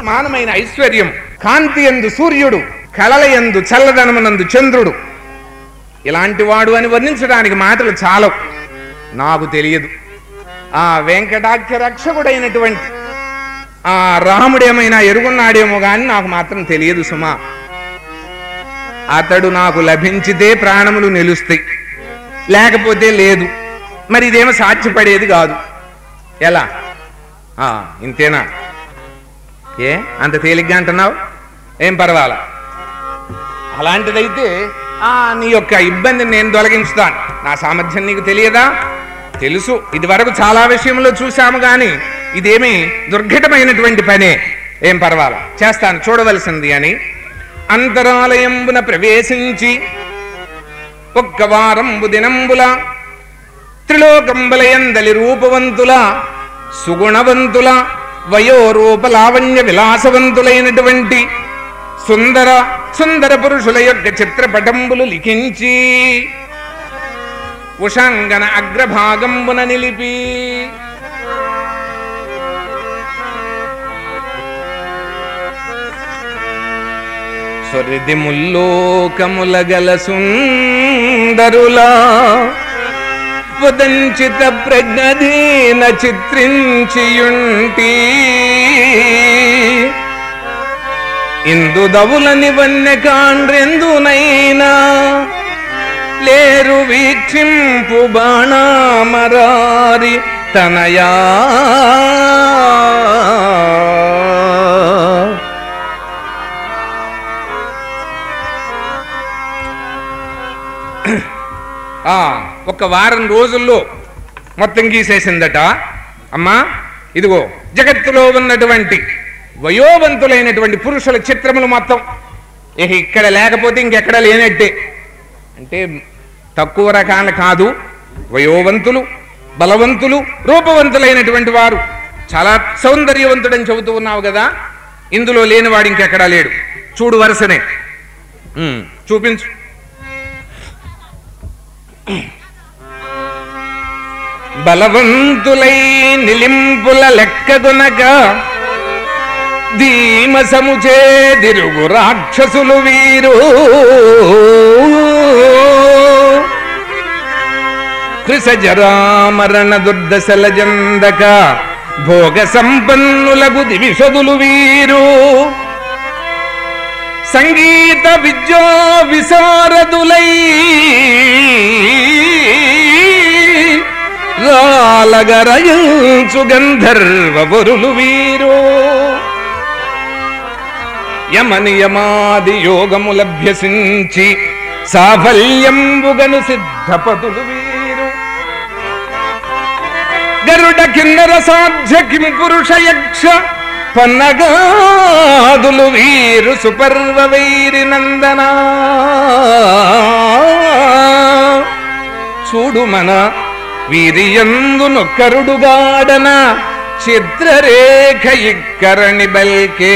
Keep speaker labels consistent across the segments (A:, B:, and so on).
A: సమానమైన ఐశ్వర్యం కాంతి ఎందు సూర్యుడు కళలయందు చల్లదనమునందు చంద్రుడు ఇలాంటి వాడు అని వర్ణించడానికి మాటలు చాలవు నాకు తెలియదు ఆ వెంకటాఖ్య రక్షకుడైనటువంటి ఆ రాముడేమైనా ఎరుగున్నాడేమో గాని నాకు మాత్రం తెలియదు సుమా అతడు నాకు లభించితే ప్రాణములు నిలుస్తాయి లేకపోతే లేదు మరి ఇదేమో సాధ్యపడేది కాదు ఎలా ఆ, ఇంతేనా ఏ అంత తేలిగ్గా అంటున్నావు ఏం పర్వాలా అలాంటిదైతే ఆ నీ యొక్క ఇబ్బందిని నేను తొలగించుతాను నా సామర్థ్యం నీకు తెలియదా తెలుసు ఇది వరకు చాలా విషయంలో చూశాము కానీ ఇదేమీ దుర్ఘటమైనటువంటి పనే ఏం పర్వాలా చేస్తాను చూడవలసింది అని అంతరాలయంబున ప్రవేశించి ఒక్క వారంబు దినంబుల త్రిలోకంబలయందలి రూపవంతుల సుగుణవంతుల వయోరూప లావణ్య విలాసవంతులైనటువంటి సుందర సుందర పురుషుల యొక్క చిత్రపటంబులు లిఖించి ఉషాంగన అగ్రభాగంబున నిలిపి సొరిది ముల్లోకముల గల సుందరులా ఉదంచిత ప్రజ్ఞధీన చిత్రించియుంటి ఇందుదవులని వన్య కాండ్రెందునైనా లేరు వీక్షింపు బాణామరారి తనయా ఆ, ఒక వారం రోజుల్లో మొత్తం గీసేసిందట అమ్మా ఇదిగో జగత్తులో ఉన్నటువంటి వయోవంతులైనటువంటి పురుషుల చిత్రములు మొత్తం ఇక ఇక్కడ లేకపోతే ఇంకెక్కడ లేనట్టే అంటే తక్కువ రకాల కాదు వయోవంతులు బలవంతులు రూపవంతులైనటువంటి వారు చాలా సౌందర్యవంతుడని చెబుతూ ఉన్నావు కదా ఇందులో లేనివాడు ఇంకెక్కడా లేడు చూడు వరుసనే ఉమ్, చూపించు బలవంతులై నిలింపుల లెక్కగునక ధీమ సముచేదిరుగు రాక్షసులు వీరు కృషజరామరణ దుర్దశల జందక భోగ సంపన్నులకు దివిషదులు వీరు సంగీత విద్యా విశారదులై రాలగరయించు గంధర్వ బరులు వీరు యమనియమాది యోగములభ్యసించి సాఫల్యంబుగను సిద్ధపతులు వీరు గరుడ కిన్నర సాధ్య కిం పురుష యక్ష పన్నగాదులు వీరు సుపర్వ వైరి నందన చూడు మన వీరియందు నొక్కరుడుగాడన చిత్రరేఖ ఇక్కరణి బల్కే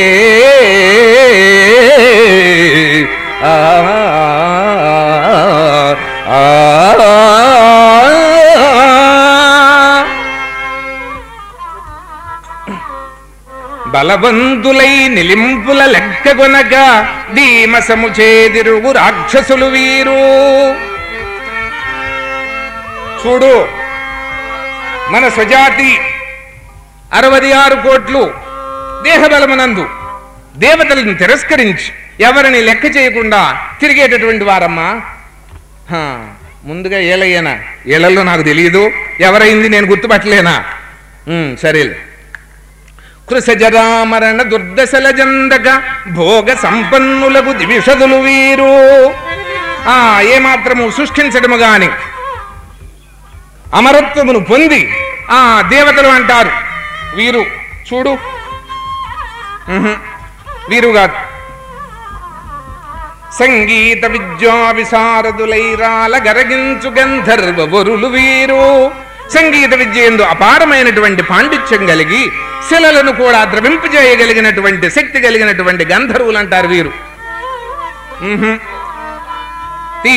A: ఆ ఆ, ఆ బలవంతులై నిలింపుల లెక్కగొనక ధీమసము చేదిరుగు రాక్షసులు వీరు చూడు మన స్వజాతి అరవై ఆరు కోట్లు దేహబలమునందు దేవతలను తిరస్కరించి ఎవరిని లెక్క చేయకుండా తిరిగేటటువంటి వారమ్మా హా, ముందుగా ఏలయ్యేనా ఏళ్లలో నాకు తెలియదు ఎవరైంది నేను గుర్తుపట్టలేనా ఉమ్, సరేలే కృషజరామరణ దుర్దశల జందక భోగ సంపన్నులకు దివిషదులు వీరు ఆ ఏమాత్రము సృష్టించడము గాని అమరత్వమును పొంది ఆ దేవతలు అంటారు వీరు చూడు ఉహు, వీరు కాదు సంగీత విద్యా విశారదులైరాల గరగించు గంధర్వ వరులు వీరు సంగీత విద్య ఎందు అపారమైనటువంటి పాండిత్యం కలిగి శిలలను కూడా ద్రవింపజేయగలిగినటువంటి శక్తి కలిగినటువంటి గంధర్వులు అంటారు వీరు ఉహు. తీ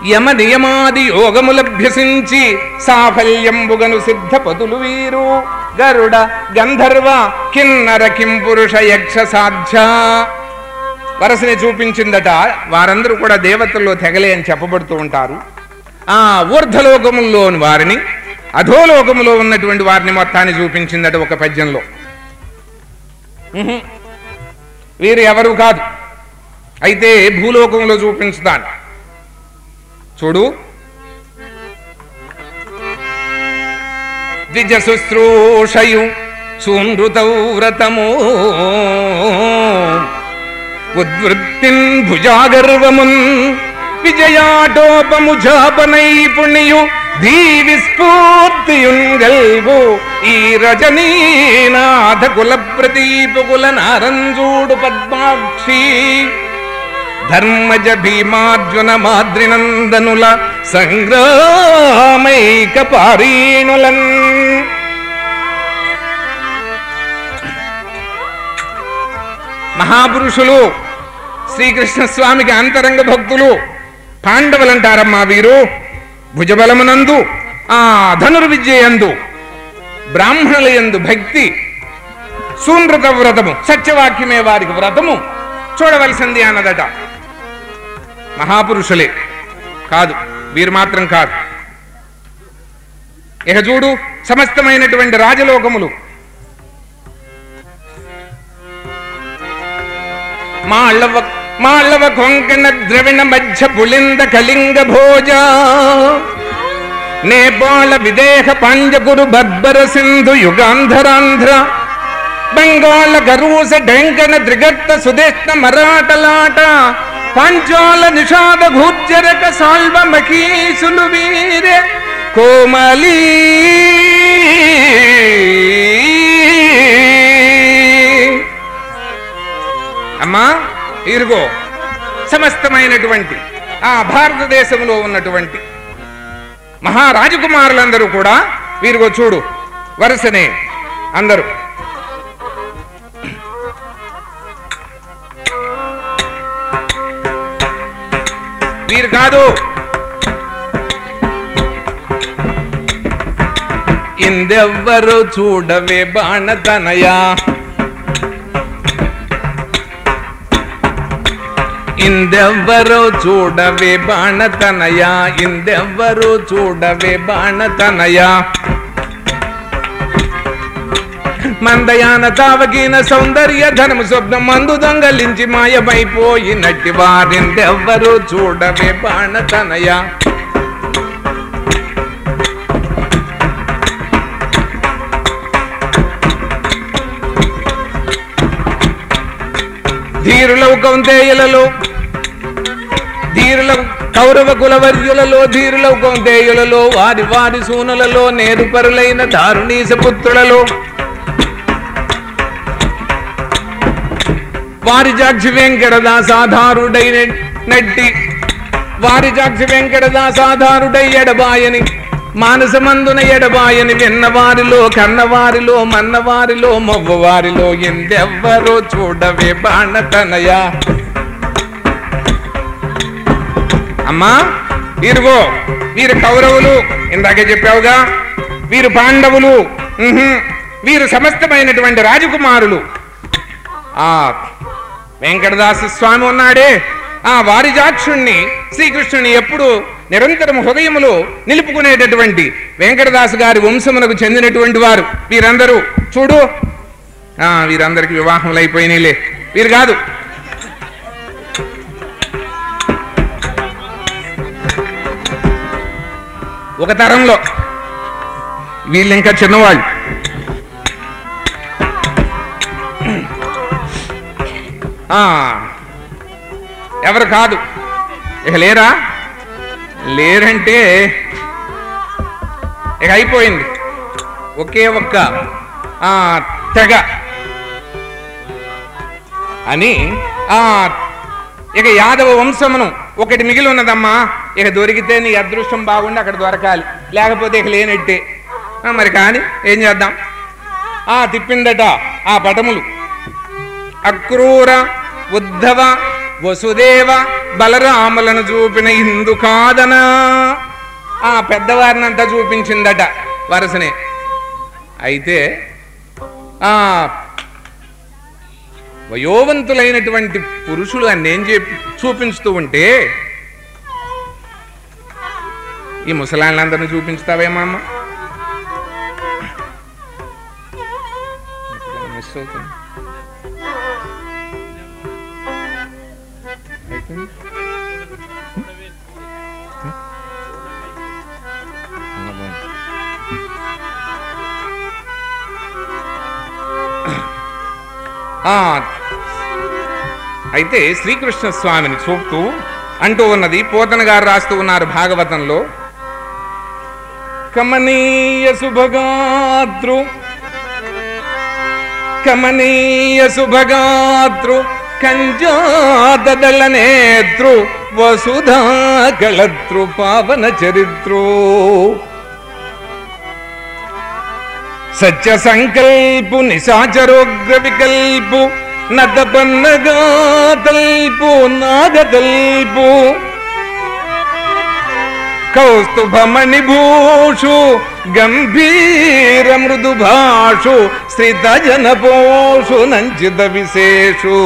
A: యమ నియమాది యోగములభ్యసించి సాఫల్యంబుగను సిద్ధ పదులు వీరు గరుడ గంధర్వ కిన్నర కిం పురుష యక్ష సాధ్య వరసని చూపించిందట వారందరూ కూడా దేవతల్లో తెగలే అని చెప్పబడుతూ ఉంటారు ఆ ఊర్ధలోకముల్లోని వారిని అధోలోకములో ఉన్నటువంటి వారిని మొత్తాన్ని చూపించిందట ఒక పద్యంలో ఉహు. వీరు ఎవరు కాదు అయితే భూలోకంలో చూపించుతాను చూడు ద్విజ శుశ్రూషయు సూనృతౌ వ్రతము ఉద్వృత్తిన్ భుజాగర్వమున్ విజయాటోపము జాపనైపుణ్యు దీవి స్ఫూర్తియుంగల్వు ఈ రజనీనాథ కుల ప్రదీపకుల నారంజూడు పద్మాక్షి ధర్మజ భీమార్జున మాద్రినందనుల సంగ్రామైక పారీణులన్ మహాపురుషులు శ్రీకృష్ణ స్వామికి అంతరంగ భక్తులు పాండవులంటారమ్మా వీరు భుజబలమునందు ఆ ధనుర్విద్యయందు బ్రాహ్మణుల యందు భక్తి సూనృత వ్రతము సత్యవాక్యమే వారికి వ్రతము చూడవలసింది అన్నదట మహాపురుషులే కాదు వీరు మాత్రం కాదు ఇక చూడు సమస్తమైనటువంటి రాజలోకములు మాళవ మాళవ కొంకణ ద్రవిణ మధ్య పులింద కళింగ భోజ నేపాళ విదేహ పాంజగురు బర్బర సింధు యుగాంధరాంధ్ర బెంగాళ గరూస డెంకణ త్రిగట్ట సుదేష్ణ మరాఠలాట పాంచాల నిషాద భూజరక సాల్వ మకీసులు వీరే కోమలీ అమ్మా ఇరుగో సమస్తమైనటువంటి ఆ భారతదేశంలో ఉన్నటువంటి మహారాజకుమారులందరూ కూడా వీరిగో చూడు వరుసనే అందరూ వీరు కాదు ఇందెవ్వరు చూడవే బాణతనయా ఇందెవ్వరు చూడవే బాణతనయ ఇందెవ్వరు చూడవే బాణతనయ మందయాన తావకీన సౌందర్య ధనము స్వప్నం మందు దొంగలించి మాయమైపోయినట్టి వారిందెవ్వరు చూడవే బాణతనయ ధీరులవు కౌంతేయులలో ధీరుల కౌరవ కులవర్యులలో ధీరులవు కౌంతేయులలో వారి వారి సూనులలో నేరుపరులైన దారుణీస పుత్రులలో వారి జాక్షి వెంకటదాసాధారుడైన నట్టి వారి జాక్షి వెంకటదాసాధారుడై ఎడబాయని మానసమందున ఎడబాయని విన్నవారిలో కన్నవారిలో మన్నవారిలో మొవ్వవారిలో ఎందెవ్వరో చూడవే బాణతనయ అమ్మా వీరుగో వీరు కౌరవులు ఇందాకే చెప్పావుగా వీరు పాండవులు ఉహుం. వీరు సమస్తమైనటువంటి రాజకుమారులు ఆ వెంకటదాస స్వామి ఉన్నాడే ఆ వారిజాక్షుణ్ణి శ్రీకృష్ణుని ఎప్పుడు నిరంతరం హృదయములో నిలుపుకునేటటువంటి వెంకటదాసు గారి వంశమునకు చెందినటువంటి వారు వీరందరూ చూడు ఆ వీరందరికి వివాహములు అయిపోయినాయిలే వీరు కాదు ఒక తరంలో వీళ్ళు ఇంకా చిన్నవాళ్ళు ఆ, ఎవరు కాదు ఇక లేరా లేరంటే ఇక అయిపోయింది ఒకే ఒక్క ఆ, తెగ అని ఆ ఇక యాదవ వంశమును ఒకటి మిగిలి ఉన్నదమ్మా ఇక దొరికితే నీ అదృష్టం బాగుండి అక్కడ దొరకాలి లేకపోతే ఇక లేనట్టే ఆ, మరి కానీ ఏం చేద్దాం ఆ తిప్పిందట ఆ పటములు అక్రూర ఉద్ధవ వసుదేవ బలరాములను చూపిన ఇందు కాదనా ఆ పెద్దవారినంతా చూపించిందట వరసనే అయితే ఆ వయోవంతులైనటువంటి పురుషులు అన్నేం చెప్పి చూపించుతూ ఉంటే ఈ ముసలాళ్ళందరినీ చూపించుతావేమో అమ్మ మిస్ అవుతుంది అయిపోయింది? అమ్మ బాగుంది. ఆ, అయితే శ్రీకృష్ణ స్వామిని చూపుతూ అంటూ ఉన్నది పోతన గారు రాస్తూ ఉన్నారు భాగవతంలో కమనీయ శుభగాత్రు కమనీయ శుభగాత్రు కంజాదళ నేత్రు వసుధా కళత్రు పావన చరిత్రు సత్య సంకల్పు నిశాచరోగ్ర వికల్పు నతపన్నగా తల్పు నాగతల్పు కౌస్తుభమణిభూషు గంభీర మృదు భాషు శ్రిత జన పోషు నంచిత విశేషు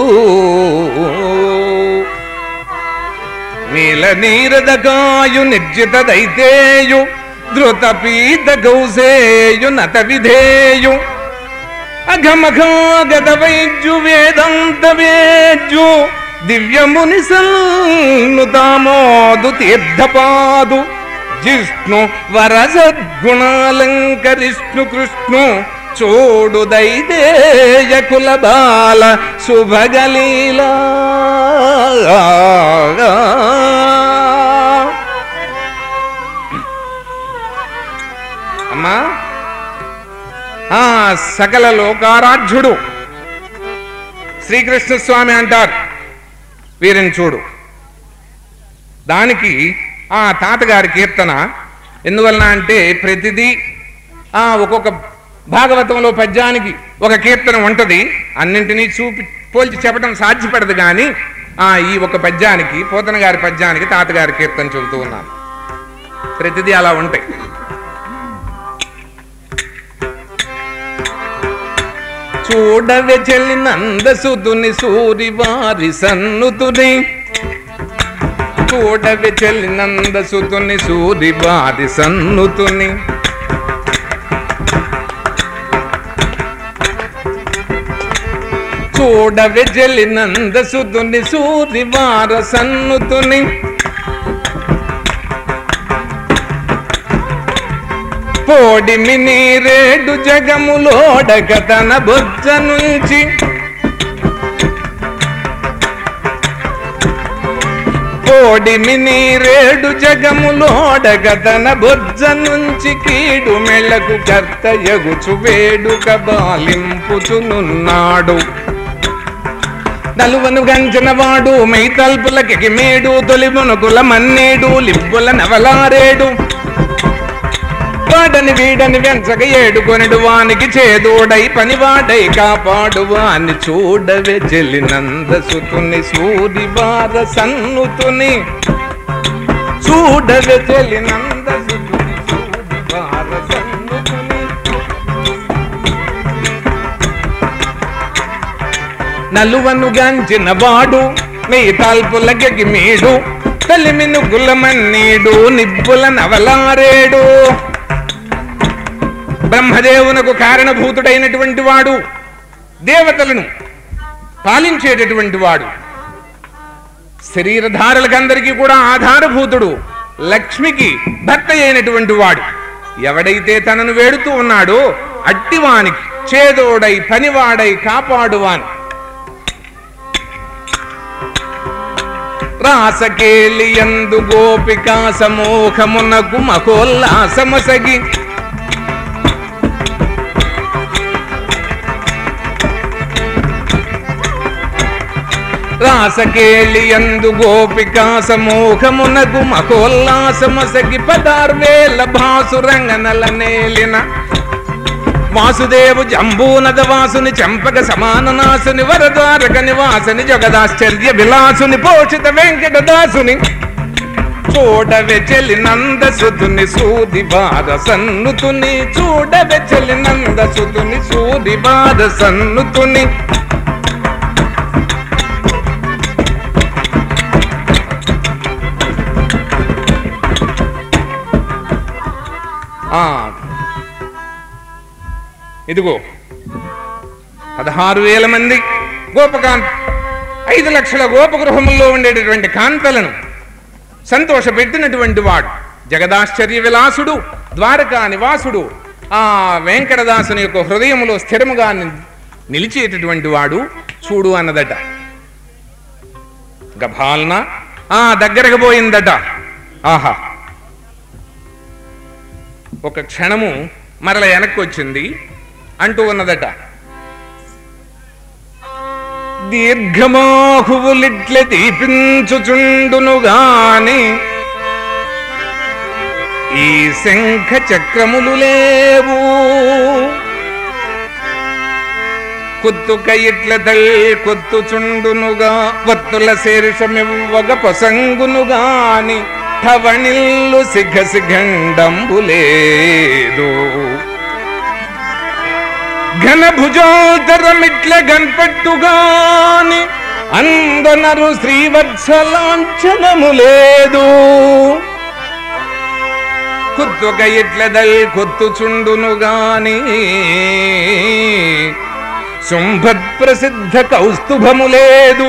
A: నీల నీరదకాయు నిర్జిత దైతేయు ధృత పీత గౌసేయు నత విధేయు అఘమఘాగత వైద్యు వేదాంత వేద్యు దివ్యముని సన్నుతామోదు తీర్థపాదు జిష్ణు వరసద్గుణాలంకరిష్ణు కృష్ణు చూడు దైదేయ కుల బాల శుభగలీలా అమ్మా ఆ సకల లోకారాధ్యుడు శ్రీకృష్ణ స్వామి అంటారు వీరిని చూడు దానికి ఆ తాతగారి కీర్తన ఎందువలన అంటే ప్రతిదీ ఆ ఒక్కొక్క భాగవతంలో పద్యానికి ఒక కీర్తన ఉంటుంది అన్నింటినీ చూపి పోల్చి చెప్పడం సాధ్యపడదు కానీ ఆ ఈ ఒక పద్యానికి పోతన గారి పద్యానికి తాతగారి కీర్తన చెబుతూ ఉన్నాను ప్రతిదీ అలా ఉంటాయి చూడవె చెల్లి నందసుతుని సూరి వారి సన్నుతుని చూడవె చెల్లి నందసుతుని సూరి వారి సన్నుతుని చూడవె చెల్లి నందసుతుని సూరి వార సన్నుతుని పోడిమి నీరేడు జగములోడగ తన బొజ్జ నుంచి పోడిమి నీరేడు జగములోడగ తన బొజ్జ నుంచి కీడు మెళ్ళకు కర్త ఎగుచు వేడుక బాలింపుచునున్నాడు నలువను గంచిన వాడు మై తల్పులకి మేడు తొలి మునుకుల మన్నేడు లింపుల నవలారేడు వాడని వీడని వెంచక ఏడుకొనడు వానికి చేదోడై పనివాడై కాపాడు వాని చూడవే చెల్లి నందసుతుని సూరి వార సన్నుతుని చూడవే చెల్లి నందసుతుని సూరి వార సన్నుతుని నలువను గంచిన వాడు మీ తాల్పులకి మీడు కలిమిను గులమన్నీడు నిబ్బుల నవలారేడు బ్రహ్మదేవునకు కారణభూతుడైనటువంటి వాడు దేవతలను పాలించేటటువంటి వాడు శరీరధారులకందరికీ కూడా ఆధారభూతుడు లక్ష్మికి భర్త అయినటువంటి వాడు ఎవడైతే తనను వేడుతూ ఉన్నాడో అట్టివానికి చేదోడై పనివాడై కాపాడువాని రాసకేలియందు గోపికా సమూహమునకు మకోల్లాసమసగి రాసకేలియందు గోపికా సమూహమునకు మకోల్లాసమసగి పదార్వేల భాసురంగనల నేలిన వాసుదేవు జంబూనద వాసుని చంపక సమాన నాసుని వరద్వారక నివాసుని జగదాశ్చర్య విలాసుని పోషిత వెంకటదాసుని చూడవె చెలి నందసుతుని సూది బాధ సన్నుతుని చూడవె చెలి నందసుతుని సూది బాధ సన్నుతుని ఆ, ఇదిగో పదహారు వేల మంది గోపకాంత ఐదు లక్షల గోపగృహముల్లో ఉండేటటువంటి కాంతలను సంతోషపెట్టినటువంటి వాడు జగదాశ్చర్య విలాసుడు ద్వారకా నివాసుడు ఆ వెంకటదాసుని యొక్క హృదయములో స్థిరముగా ని- నిలిచేటటువంటి వాడు చూడు అన్నదట గభాల్న ఆ దగ్గరకు పోయిందట ఆహా ఒక క్షణము మరల వెనక్కి వచ్చింది అంటూ ఉన్నదట దీర్ఘమాహువులిట్ల దీపించుచుండును గాని ఈ శంఖ చక్రములు లేవు కుత్తుక ఇట్ల దల్ కొత్తుచుండునుగా వత్తుల శీర్షమివ్వగ పొసంగును గాని ఠవణిల్లు సిఘ సిఘండంబు లేదు ఘన భుజోతరమిట్ల గన్పట్టుగాని అందనరు శ్రీవత్సలాంఛనము లేదు కుత్తుక ఇట్లదల్ కొత్తుచుండును గాని శుంభత్ ప్రసిద్ధ కౌస్తుభము లేదు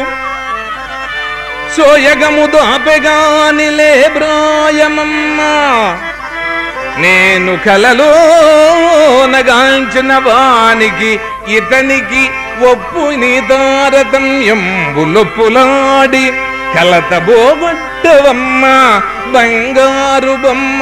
A: సోయగము దాపెగాని లే బ్రాయమమ్మా నేను కలలో నగాంచిన వానికి ఇతనికి ఒప్పు నీ తారతమ్యంబులొప్పులాడి కలత బోగొట్టవమ్మ బంగారు బొమ్మ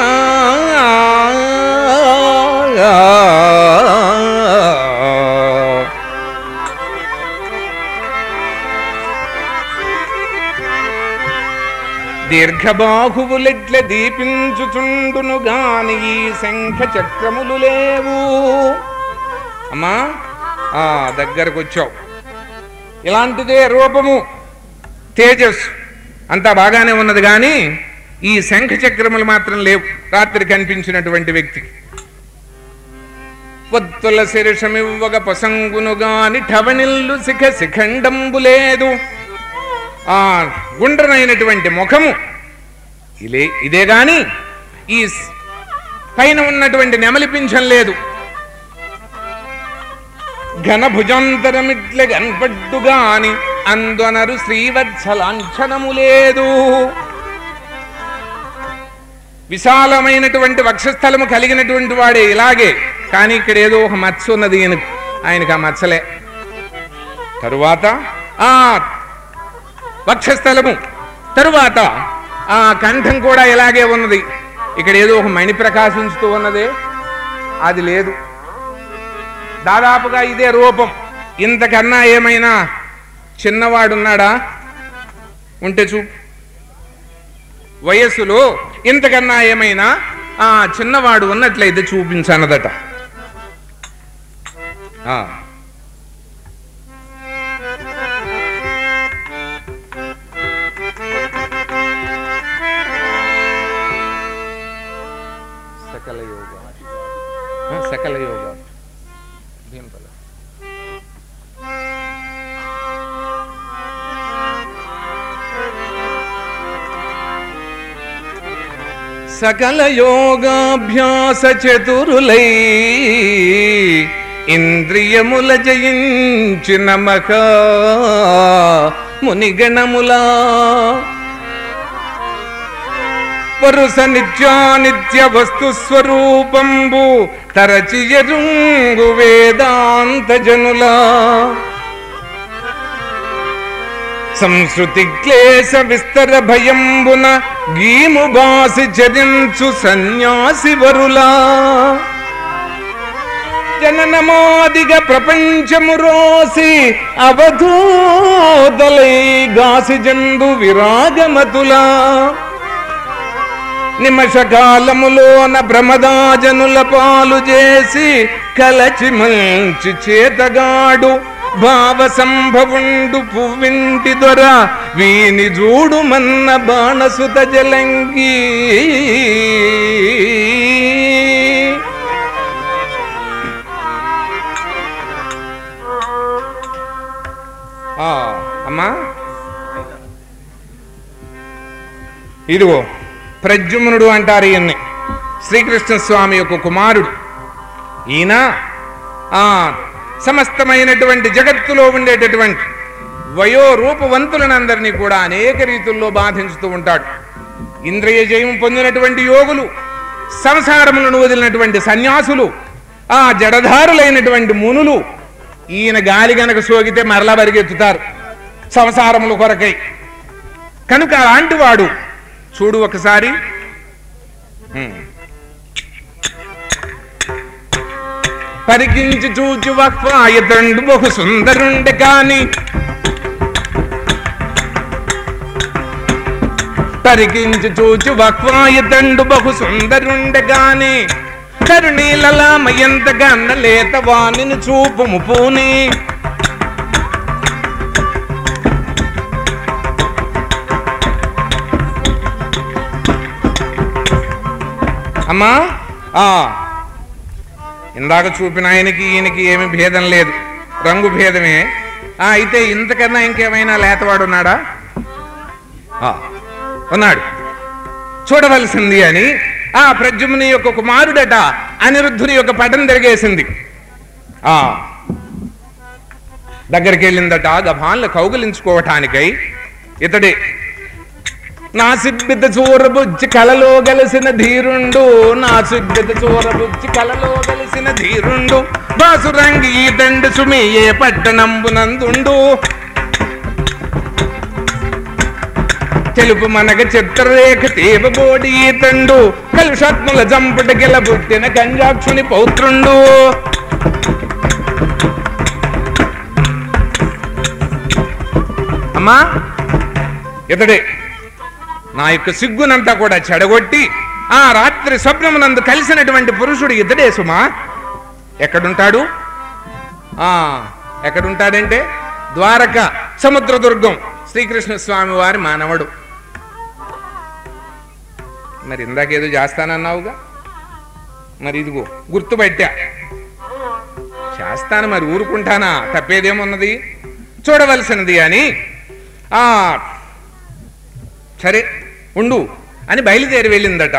A: దీర్ఘబాహువులెట్ల దీపించుచుండును గాని ఈ శంఖ చక్రములు లేవు అమ్మా ఆ దగ్గరకు వచ్చావు ఇలాంటిదే రూపము తేజస్సు అంతా బాగానే ఉన్నది కానీ ఈ శంఖ చక్రములు మాత్రం లేవు రాత్రి కనిపించినటువంటి వ్యక్తి వత్తుల శిరషమివ్వగ పొసంగును గాని ఠవనిల్లు శిఖ శిఖండంబు లేదు ఆ గుండ్రనైనటువంటి ముఖము ఇలే ఇదే గాని ఈ స్- పైన ఉన్నటువంటి నెమలి పింఛం లేదు ఘన భుజాంతరమిట్ల గన్పడ్డుగాని అందొనరు శ్రీవత్సలాంఛనము లేదు విశాలమైనటువంటి వక్షస్థలము కలిగినటువంటి వాడే ఇలాగే కానీ ఇక్కడ ఏదో ఒక మచ్చ ఉన్నది ఈయనకు ఆయనకు ఆ మచ్చలే తరువాత ఆ వక్షస్థలము తరువాత ఆ కంఠం కూడా ఇలాగే ఉన్నది ఇక్కడ ఏదో ఒక మణి ప్రకాశించుతూ ఉన్నదే అది లేదు దాదాపుగా ఇదే రూపం ఇంతకన్నా ఏమైనా చిన్నవాడున్నాడా ఉంటే చూ వయస్సులో ఇంతకన్నా ఏమైనా ఆ చిన్నవాడు ఉన్నట్లయితే చూపించనదట ఆ. సకల యోగ ఆ, సకల యోగ దీనిపల్ల సకల యోగాభ్యాస చతురులై ఇంద్రియముల జయించిన మఖ మునిగణములా వరుస నిత్యానిత్య వస్తు స్వరూపంబు తరచియరుంగు వేదాంత జనులా సంస్కృతి క్లేశ విస్తర భయంబున గీము బాసి చరించు సన్యాసి వరులా జననమాదిగ ప్రపంచము రోసి అవధూతలై గాసి జందు విరాగమతులా నిమషకాలములోన ప్రమదాజనుల పాలు చేసి కలచి మంచి చేతగాడు భావ సంభవుండు పువ్వింటి దొర వీని జూడు మన్న బాణసుత జలంగి ఆ, అమ్మా ఇదిగో ప్రద్యుమ్నుడు అంటారు ఈయన్ని శ్రీకృష్ణ స్వామి యొక్క కుమారుడు ఈయన ఆ సమస్తమైనటువంటి జగత్తులో ఉండేటటువంటి వయో రూపవంతులనందరినీ కూడా అనేక రీతుల్లో బాధించుతూ ఉంటాడు ఇంద్రియ జయం పొందినటువంటి యోగులు సంసారములను వదిలినటువంటి సన్యాసులు ఆ జడధారులైనటువంటి మునులు ఈయన గాలి గనక సోకితే మరలా పరిగెత్తుతారు సంసారముల కొరకై కనుక అలాంటి వాడు చూడు ఒకసారి హ్మ్. పరికించి చూచు వక్వాయతండు బహు సుందరుండే కాని పరికించి చూచు వక్వాయతండు బహు సుందరుండే గాని కరుణీలలామ ఎంతగా లేత వాణిని చూపుము పూని అమ్మా ఆ ఇందాక చూపిన ఆయనకి ఈయనకి ఏమి భేదం లేదు రంగు భేదమే ఆ అయితే ఇంతకన్నా ఇంకేమైనా లేతవాడు ఉన్నాడా ఆ, ఉన్నాడు చూడవలసింది అని ఆ ప్రద్యుమ్ని యొక్క కుమారుడట అనిరుద్ధుని యొక్క పటం తిరిగేసింది ఆ దగ్గరికి వెళ్ళిందట గభాన్లు కౌగిలించుకోవటానికై ఇతడే నా సిబ్బిత చూరబుచ్చి కలలో గలిసిన ధీరుండు నా సిబ్బిత చూరబుచ్చి కలలో గలిసిన ధీరుండు బాసురంగి ఈ దండు సుమి ఏ పట్టణంబునందుండు తెలుపు మనగ చిత్రరేఖ తీవబోడి ఈతండు కలుషాత్ముల జంపుట గెలబుట్టిన కంజాక్షుని పౌత్రుండు అమ్మా ఇతడే నా యొక్క సిగ్గునంతా కూడా చెడగొట్టి ఆ రాత్రి స్వప్నమునందు కలిసినటువంటి పురుషుడు ఇతడే సుమా ఎక్కడుంటాడు ఆ ఎక్కడుంటాడంటే ద్వారక సముద్రదుర్గం శ్రీకృష్ణ స్వామి వారి మానవుడు మరి ఇందాకేదో చేస్తానన్నావుగా మరి ఇదిగో గుర్తుపట్టా చేస్తాను మరి ఊరుకుంటానా తప్పేదేమున్నది చూడవలసినది అని ఆ సరే ఉండు అని బయలుదేరి వెళ్ళిందట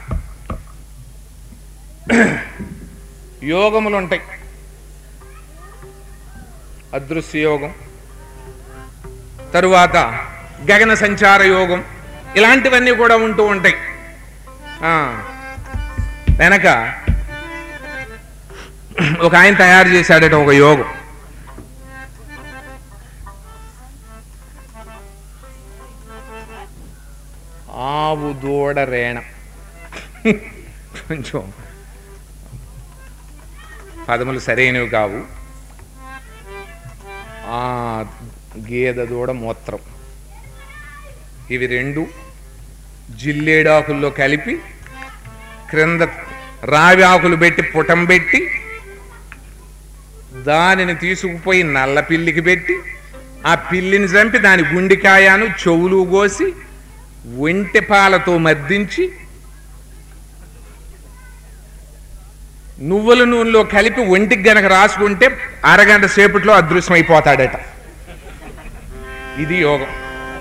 A: యోగములు ఉంటాయి అదృశ్య యోగం తరువాత గగన సంచార యోగం ఇలాంటివన్నీ కూడా ఉంటూ ఉంటాయి ఆ, వెనక ఒక ఆయన తయారు చేశాడట ఒక యోగం ఆవు దూడ రేణ కొంచెం పదములు సరైనవి కావు ఆ గేదె దూడ మూత్రం ఇవి రెండు జిల్లేడాకుల్లో కలిపి క్రింద రావి ఆకులు పెట్టి పుటం పెట్టి దానిని తీసుకుపోయి నల్ల పిల్లికి పెట్టి ఆ పిల్లిని చంపి దాని గుండికాయను చెవులు కోసి ఒంటె పాలతో మద్దించి నువ్వుల నూనెలో కలిపి ఒంటికి గనక రాసుకుంటే అరగంట సేపట్లో అదృశ్యమైపోతాడట ఇది యోగం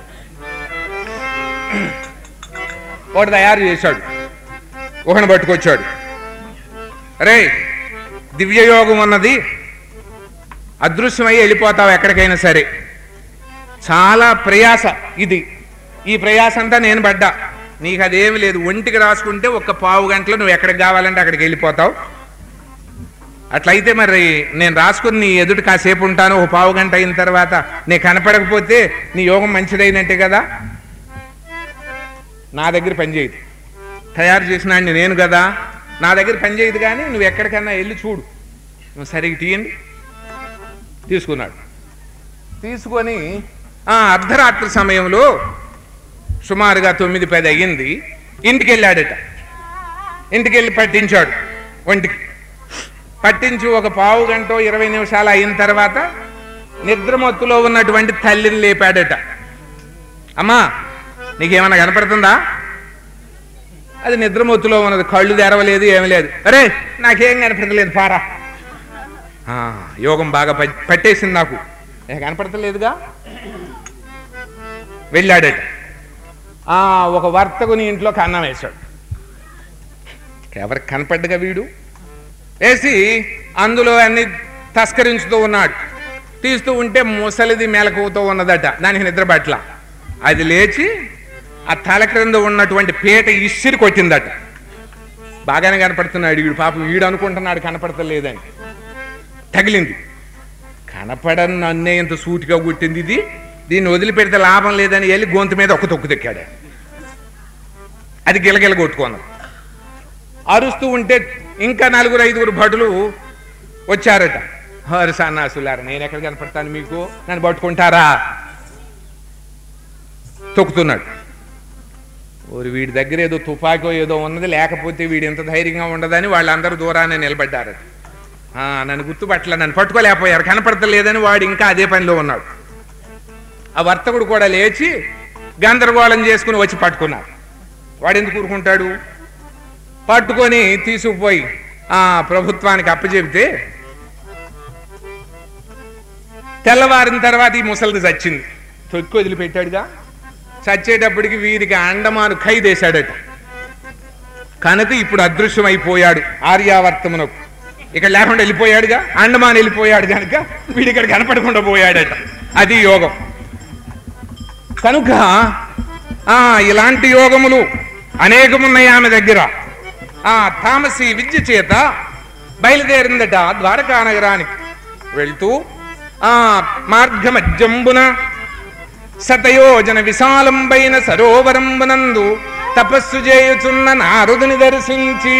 A: ఒకటి తయారు చేశాడు ఒకని పట్టుకొచ్చాడు అరే దివ్యయోగం అన్నది అదృశ్యమై వెళ్ళిపోతావు ఎక్కడికైనా సరే చాలా ప్రయాస ఇది ఈ ప్రయాస అంతా నేను పడ్డా నీకు అదేమి లేదు ఒంటికి రాసుకుంటే ఒక్క పావు గంటలో నువ్వు ఎక్కడికి కావాలంటే అక్కడికి వెళ్ళిపోతావు అట్లయితే మరి నేను రాసుకుని నీ ఎదుటి కాసేపు ఉంటాను ఒక పావు గంట అయిన తర్వాత నీ కనపడకపోతే నీ యోగం మంచిదైనట్టే కదా నా దగ్గర పనిచేయదు తయారు చేసిన వాడిని నేను కదా నా దగ్గర పనిచేయదు కానీ నువ్వు ఎక్కడికన్నా వెళ్ళి చూడు నువ్వు సరిగ్గా తీయండి తీసుకున్నాడు తీసుకొని ఆ అర్ధరాత్రి సమయంలో సుమారుగా తొమ్మిది పది అయ్యింది ఇంటికి వెళ్ళాడట ఇంటికి వెళ్ళి పట్టించాడు ఒంటికి పట్టించి ఒక పావు గంట ఇరవై నిమిషాలు అయిన తర్వాత నిద్రమత్తులో ఉన్నటువంటి తల్లిని లేపాడట అమ్మా నీకేమన్నా కనపడుతుందా అది నిద్రమొత్తులో ఉన్నది కళ్ళు తెరవలేదు ఏమీ లేదు అరే నాకేం కనపడలేదు పారా ఆ, యోగం బాగా పట్- పట్టేసింది నాకు ఏ కనపడతలేదుగా వెళ్ళాడట ఆ, ఒక వర్తకుని ఇంట్లో కన్నం వేశాడు ఎవరికి కనపడ్డగా వీడు వేసి అందులో అన్ని తస్కరించుతూ ఉన్నాడు తీస్తూ ఉంటే ముసలిది మెలకువతో ఉన్నదట దానికి నిద్ర పట్ల అది లేచి ఆ తల క్రింద ఉన్నటువంటి పీట ఇసిరి కొట్టిందట బాగానే కనపడుతున్నాడు వీడు పాపం వీడు అనుకుంటున్నాడు కనపడతలేదని తగిలింది కనపడని నన్నే ఇంత సూటిగా కొట్టింది ఇది దీన్ని వదిలిపెడితే లాభం లేదని వెళ్ళి గొంతు మీద ఒక తొక్కు తెక్కాడు అది గిలగిల కొట్టుకున్నది అరుస్తూ ఉంటే ఇంకా నలుగురు ఐదుగురు భటులు వచ్చారట హరి సన్నాసులారా నేను ఎక్కడ కనపడతాను మీకు నన్ను పట్టుకుంటారా తొక్కుతున్నాడు ఓరి వీడి దగ్గర ఏదో తుపాకో ఏదో ఉన్నది లేకపోతే వీడు ఎంత ధైర్యంగా ఉండదని వాళ్ళందరూ దూరాన్ని నిలబడ్డారు ఆ, నన్ను గుర్తుపట్టలే నన్ను పట్టుకోలేకపోయారు కనపడతలేదని వాడు ఇంకా అదే పనిలో ఉన్నాడు ఆ వర్తకుడు కూడా లేచి గందరగోళం చేసుకుని వచ్చి పట్టుకున్నాడు వాడు ఎందుకు ఊరుకుంటాడు పట్టుకొని తీసుకుపోయి ఆ ప్రభుత్వానికి అప్పచెబితే తెల్లవారిన తర్వాత ఈ ముసలిది చచ్చింది తొక్కి వదిలిపెట్టాడుగా చచ్చేటప్పటికి వీరికి అండమాను ఖైదేశాడట కనుక ఇప్పుడు అదృశ్యమైపోయాడు ఆర్యావర్తమునకు ఇక్కడ లేకుండా వెళ్ళిపోయాడుగా అండమాన్ వెళ్ళిపోయాడు కనుక వీడు ఇక్కడ కనపడకుండా పోయాడట అది యోగం కనుక ఆ ఇలాంటి యోగములు అనేకమున్నాయి ఆమె దగ్గర ఆ తామసి విద్య చేత బయలుదేరిందట ద్వారకా నగరానికి వెళ్తూ ఆ మార్గమజ్జంబున శతయోజన విశాలంబైన సరోవరంబునందు తపస్సు చేయుచున్న నారదుని దర్శించి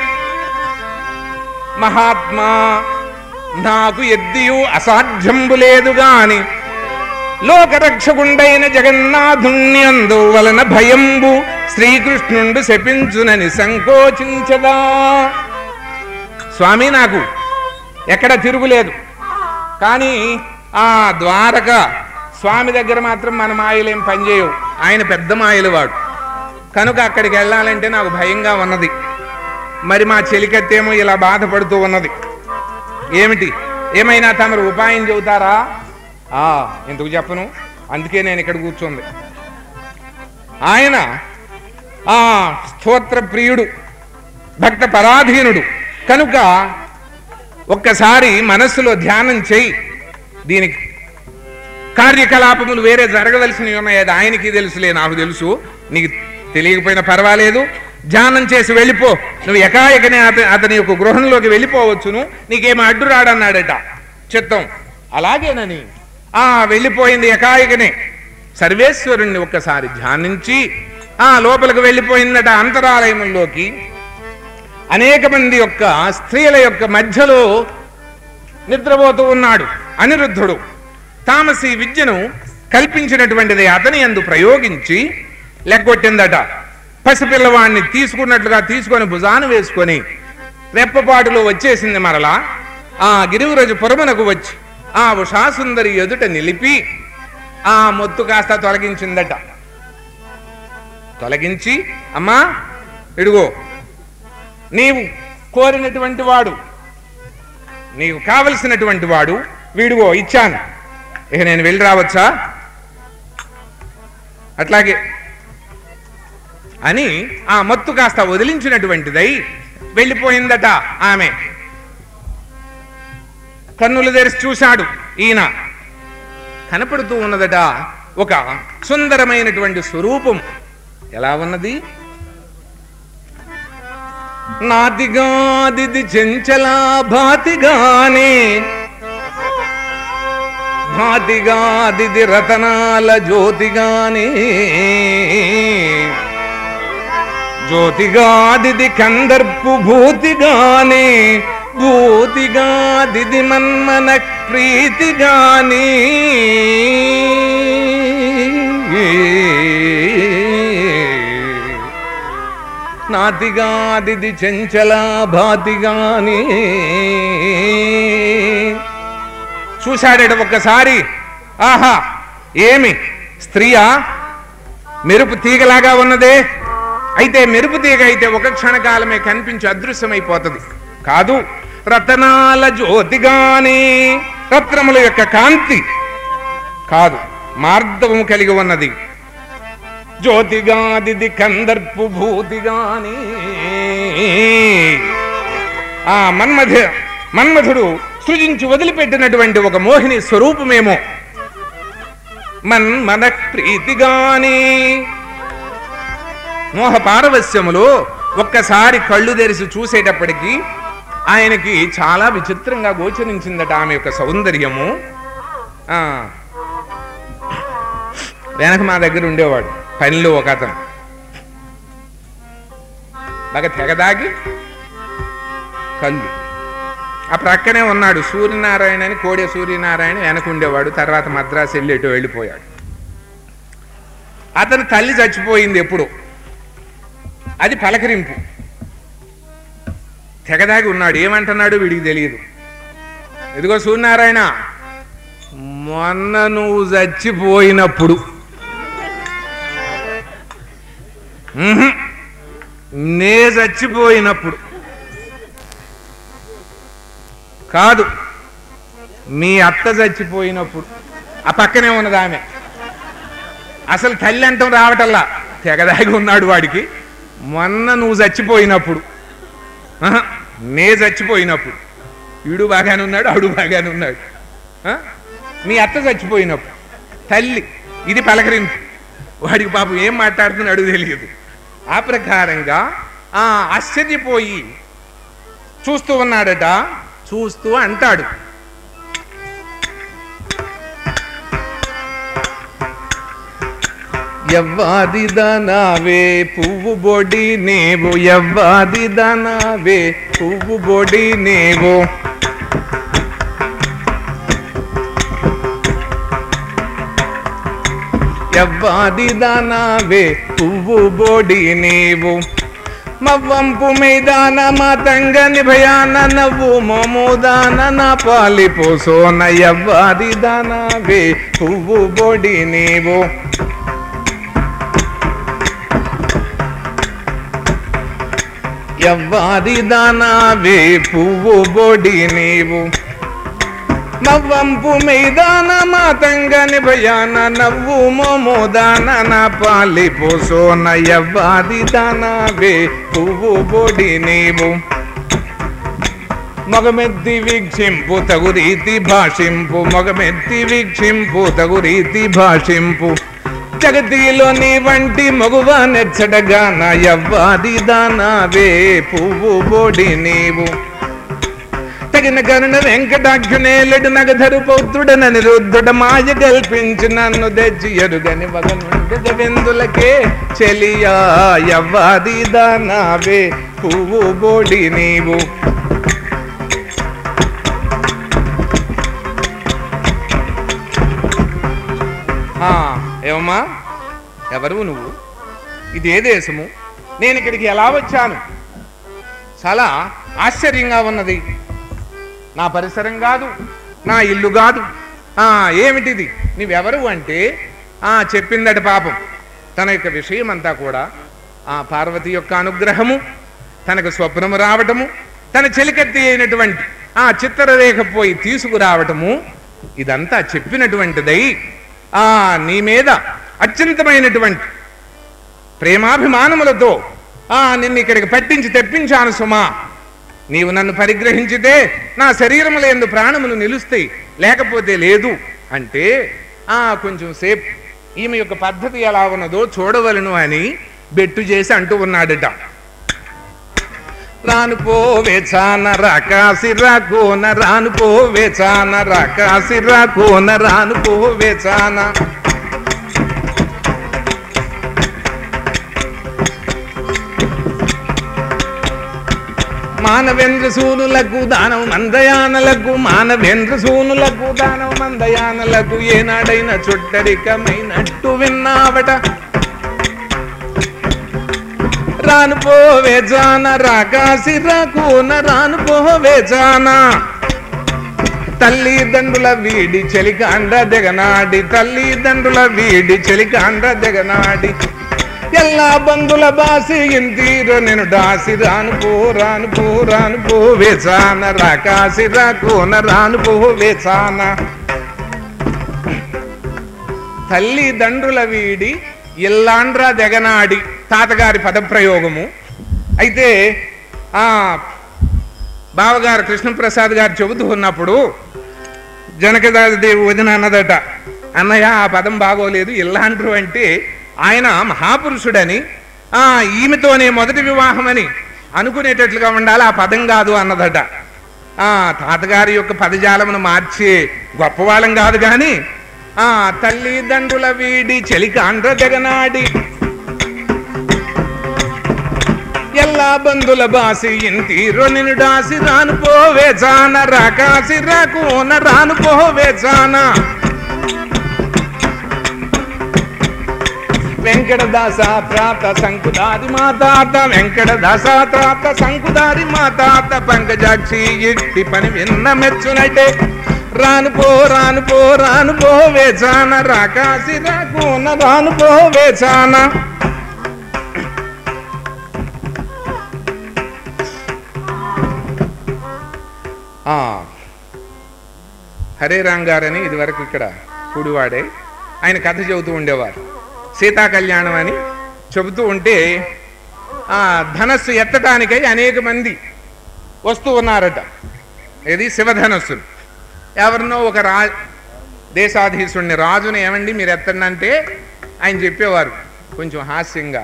A: మహాత్మా నాకు ఎద్దియు అసాధ్యంబు లేదు గాని లోకరక్షకుండైన జగన్నాథుణ్యందు వలన భయంబు శ్రీకృష్ణుండు శపించునని సంకోచించదా స్వామి నాకు ఎక్కడ తిరుగులేదు కానీ ఆ ద్వారక స్వామి దగ్గర మాత్రం మన మాయలేం పనిచేయవు ఆయన పెద్ద మాయలు వాడు కనుక అక్కడికి వెళ్ళాలంటే నాకు భయంగా ఉన్నది మరి మా చెలికత్తేమో ఇలా బాధపడుతూ ఉన్నది ఏమిటి ఏమైనా తమరు ఉపాయం చెబుతారా ఆ ఎందుకు చెప్పను అందుకే నేను ఇక్కడ కూర్చుంది ఆయన ఆ స్తోత్ర ప్రియుడు భక్త పరాధీనుడు కనుక ఒక్కసారి మనస్సులో ధ్యానం చేయి దీనికి కార్యకలాపములు వేరే జరగవలసినవి ఉన్నాయి అది ఆయనకి తెలుసులే నాకు తెలుసు నీకు తెలియకపోయినా పర్వాలేదు ధ్యానం చేసి వెళ్ళిపో నువ్వు ఎకాయకనే అత అతని యొక్క గృహంలోకి వెళ్ళిపోవచ్చును నీకేమో అడ్డు రాడన్నాడట చిత్తం అలాగేనని ఆ వెళ్ళిపోయింది ఎకాయకనే సర్వేశ్వరుణ్ణి ఒక్కసారి ధ్యానించి ఆ లోపలికి వెళ్ళిపోయిందట అంతరాలయంలోకి అనేక మంది యొక్క స్త్రీల యొక్క మధ్యలో నిద్రపోతూ ఉన్నాడు అనిరుద్ధుడు తామసి విద్యను కల్పించినటువంటిది అతని అందు ప్రయోగించి లెక్కొట్టిందట పసిపిల్లవాడిని తీసుకున్నట్లుగా తీసుకొని భుజాన వేసుకొని రెప్పపాటులో వచ్చేసింది మరలా ఆ గిరివరజు పురమునకు వచ్చి ఆ ఉషాసుందరి ఎదుట నిలిపి ఆ మొత్తు కాస్త తొలగించిందట తొలగించి అమ్మా ఇడుగో నీవు కోరినటువంటి వాడు నీకు కావలసినటువంటి వాడు వీడిగో ఇచ్చాను ఇక నేను వెళ్ళి రావచ్చా అట్లాగే అని ఆ మత్తు కాస్త వదిలించినటువంటిదై వెళ్ళిపోయిందట ఆమె కన్నులు తెరిచి చూశాడు ఈయన కనపడుతూ ఉన్నదట ఒక సుందరమైనటువంటి స్వరూపం ఎలా ఉన్నది నాదిగాదిది చెంచలా భాతిగానే భాతిగాదిది రతనాల జ్యోతిగానే జ్యోతిగాదిది కందర్పు భూతిగానే భూతిగాదిది మన్మన ప్రీతిగానే నాతిగాదిది చెంచలా భాతిగాని చూశాడట ఒక్కసారి ఆహా ఏమి స్త్రీయా మెరుపు తీగలాగా ఉన్నదే అయితే మెరుపు తీగ అయితే ఒక క్షణకాలమే కనిపించి అదృశ్యమైపోతుంది కాదు రతనాల జ్యోతిగాని రత్నముల యొక్క కాంతి కాదు మార్ధవము కలిగి ఉన్నది జ్యోతిగాదిది కందర్పు భూతిగాని ఆ మన్మథ మన్మథుడు సృజించి వదిలిపెట్టినటువంటి ఒక మోహిని స్వరూపమేమో మన్మన ప్రీతిగాని మోహ పారవస్యములో ఒక్కసారి కళ్ళు తెరిచి చూసేటప్పటికి ఆయనకి చాలా విచిత్రంగా గోచరించిందట ఆమె యొక్క సౌందర్యము ఆ, వెనక మా దగ్గర ఉండేవాడు పనిలో ఒక అతను బాగా తెగదాగి కళ్ళు ఆ ప్రక్కనే ఉన్నాడు సూర్యనారాయణ అని కోడే సూర్యనారాయణ వెనక ఉండేవాడు తర్వాత మద్రాసు వెళ్ళి ఎటు వెళ్ళిపోయాడు అతను తల్లి చచ్చిపోయింది ఎప్పుడు అది పలకరింపు తెగదాగి ఉన్నాడు ఏమంటున్నాడు వీడికి తెలియదు ఇదిగో సూర్యనారాయణ మొన్న నువ్వు చచ్చిపోయినప్పుడు ఉహుం, నే చచ్చిపోయినప్పుడు కాదు మీ అత్త చచ్చిపోయినప్పుడు ఆ పక్కనే ఉన్నది ఆమె అసలు తల్లి అంటం రావటల్లా తెగదాగి ఉన్నాడు వాడికి మొన్న నువ్వు చచ్చిపోయినప్పుడు ఆహా, నే చచ్చిపోయినప్పుడు వీడు బాగానే ఉన్నాడు ఆడు బాగానే ఉన్నాడు ఆ? మీ అత్త చచ్చిపోయినప్పుడు తల్లి ఇది పలకరింపు వాడికి పాపం ఏం మాట్లాడుతున్నాడు తెలియదు ఆ ప్రకారంగా ఆ ఆశ్చర్యపోయి చూస్తూ ఉన్నాడట చూస్తూ అంటాడు ఎవ్వాదిదనావే పువ్వు బొడి నేవు ఎవ్వాదిదనావే పువ్వు బొడి నేవు ఎవ్వాదిదనావే పువ్వు బొడి నీవు మవ్వంపు మైదాన మాతంగని భయాన నవ్వు మోముదాన నా పాలి పోసోన ఎవ్వాదిదనావే పువ్వు బొడి నీవు ఎవ్వాదిదానావే పువ్వు బొడి నీవు మవ్వంపు మైదాన మాతంగని భయాన నవ్వు మోమోదాన నా పాలి పోసోన ఎవ్వాదిదానావే పువ్వు బొడి నీవు మగమెత్తి వీక్షింపు తగు రీతి భాషింపు మగమెత్తి వీక్షింపు తగు రీతి భాషింపు జగతిలో నీ వంటి మగువ నెచ్చడగా నా యవ్వాది దానావే పువ్వు బొడి నీవు తగిన కరుణ వెంకటాఖ్యునేలుడు నగధరు పౌత్రుడన నిరుద్ధుడ మాయ కల్పించి నన్ను తెచ్చి ఎరుగని వగనుండెద వెందులకే చెలియా యవ్వాది దానావే పువ్వు బొడి నీవు ఆ, ఏమమ్మా ఎవరు నువ్వు ఇది ఏ దేశము నేను ఇక్కడికి ఎలా వచ్చాను చాలా ఆశ్చర్యంగా ఉన్నది నా పరిసరం కాదు నా ఇల్లు కాదు ఆ, ఏమిటిది నీవెవరు అంటే ఆ, చెప్పిందట పాపం తన యొక్క విషయం అంతా కూడా ఆ పార్వతి యొక్క అనుగ్రహము తనకు స్వప్నము రావటము తన చెలికత్తి అయినటువంటి ఆ చిత్రరేఖ పోయి తీసుకురావటము ఇదంతా చెప్పినటువంటిదై ఆ నీ మీద అత్యంతమైనటువంటి ప్రేమాభిమానములతో ఆ నిన్ను ఇక్కడికి పట్టించి తెప్పించాను సుమా నీవు నన్ను పరిగ్రహించితే నా శరీరముల ఎందు ప్రాణములు నిలుస్తాయి లేకపోతే లేదు అంటే ఆ కొంచెం సేపు ఈమె యొక్క పద్ధతి ఎలా ఉన్నదో చూడవలను అని బెట్టు చేసి అంటూ ఉన్నాడట రాను పోవే చాన రాకాసి రాకోన రాను పోవే చాన రాకాసి రాకోన రాను పోవే చాన మానవేంద్ర సూనులకు దానం మందయానలకు మానవేంద్ర సూనులకు దానం మందయానలకు ఏనాడైన చుట్టరికమైనట్టు విన్నావట రాను పోవే జాన రాకాసి రాకున రాను పోవే జాన తల్లిదండ్రుల వీడి చెలికాండ దెగనాడి తల్లిదండ్రుల వీడి చెలికాండ దెగనాడి ಎಲ್ಲಾ ಬಂಧುಲ ಬಾಸಿ ಇಂತೀರ నేను డాసి రాను పో రాను పో రాను పో వేసాన రాకాసి రాకోన రాను పో వేసాన తల్లిదండ్రుల వీడి ఇల్లాండ్ర దెగనాడి తాతగారి పదప్రయోగము అయితే ఆ బావగారు కృష్ణప్రసాద్ గారు చెబుతూ ఉన్నప్పుడు జనకదాదేవి వదిన అన్నదట అన్నయ్య ఆ పదం బాగోలేదు ఇల్లాండ్రు అంటే ఆయన మహాపురుషుడని ఆ ఈమెతోనే మొదటి వివాహమని అనుకునేటట్లుగా ఉండాలి ఆ పదం కాదు అన్నదట ఆ తాతగారి యొక్క పదజాలమును మార్చే గొప్పవాళ్ళం కాదు కానీ ఆ తల్లిదండ్రుల వీడి చెలికాండ్ర జగనాడి ಎಲ್ಲಾ ಬಂಧುಲ ಬಾಸಿ ಇಂತೀರೋ ನಿನ್ನ ಡಾಸಿ ರಾನು ಪೋವೆ ಜಾನ ರಾಕಾಸಿ ರಾಕೋನ ರಾನು ಪೋವೆ ಜಾನ వెంకటదాస ప్రాత సంకుదారి మాతాత వెంకటదాస త్రాత సంకుదారి మాతాత పంకజాక్షి ఇట్టి పని విన్న మెచ్చునట్టే రాను పో రాను పో రాను పో వేచాన రాకాసి రాకోన రాను పో వేచాన ఆ, హరే రామ్ గారని ఇదివరకు ఇక్కడ కూడివాడే ఆయన కథ చెబుతూ ఉండేవారు సీతా కళ్యాణం అని చెబుతూ ఉంటే ఆ ధనస్సు ఎత్తటానికై అనేక మంది వస్తూ ఉన్నారట ఇది శివధనస్సులు ఎవరినో ఒక రా దేశాధీశుడిని రాజుని ఏమండి మీరు ఎత్తండి అంటే ఆయన చెప్పేవారు కొంచెం హాస్యంగా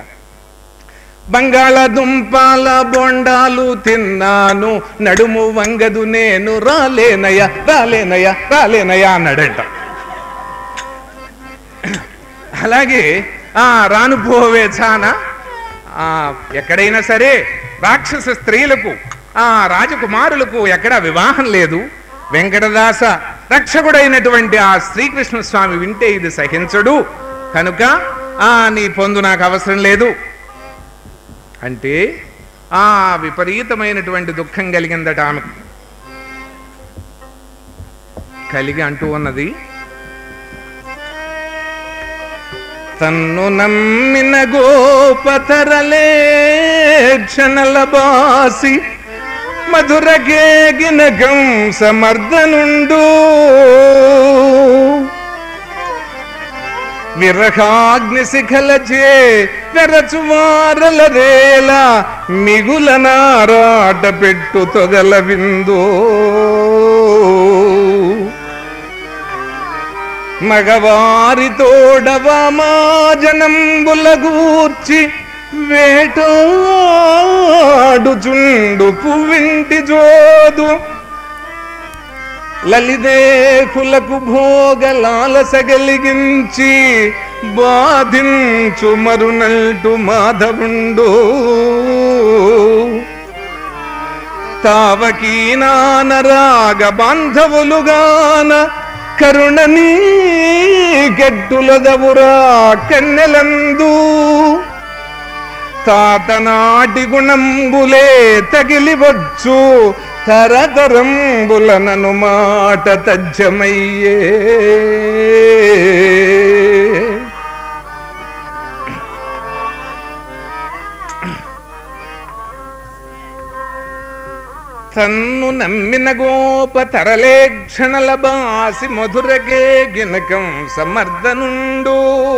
A: బంగాళదుంపాల బొండాలు తిన్నాను నడుము వంగదు నేను రాలేనయ్య రాలేనయ్య రాలేనయ్య అన్నాడంట అలాగే ఆ రాను పోవే చాన ఆ, ఎక్కడైనా సరే రాక్షస స్త్రీలకు ఆ రాజకుమారులకు ఎక్కడా వివాహం లేదు వెంకటదాస రక్షకుడైనటువంటి ఆ శ్రీకృష్ణ స్వామి వింటే ఇది సహించడు కనుక ఆ నీ పొందు నాకు అవసరం లేదు అంటే ఆ విపరీతమైనటువంటి దుఃఖం కలిగిందట ఆమెకు కలిగి అంటూ ఉన్నది తన్ను నమ్మిన గోపతరలే క్షణల బాసి మధురగేగిన సమర్థనుండు విరహాగ్ని శిఖలచే వెరచువారల రేల మిగుల నారాట పెట్టు తొగల విందో మగవారి తోడవమా జనంబుల గూర్చి వేటాడుచుండు పువ్వింటి జోదు లలిదేకులకు భోగలాలసగలిగించి బాధించు మరునల్టు మాధవుండు తావకీనానరాగ బాంధవులుగాన కరుణనీ గట్టులదవురా కన్నెలందు తాతనాటి గుణంబులే తగిలివచ్చు తరతరంబులనను మాట తజ్జమయ్యే తన్ను నమ్మిన గోప తరలేక్షణల బాసి మధురగే గినకం సమర్థనుండు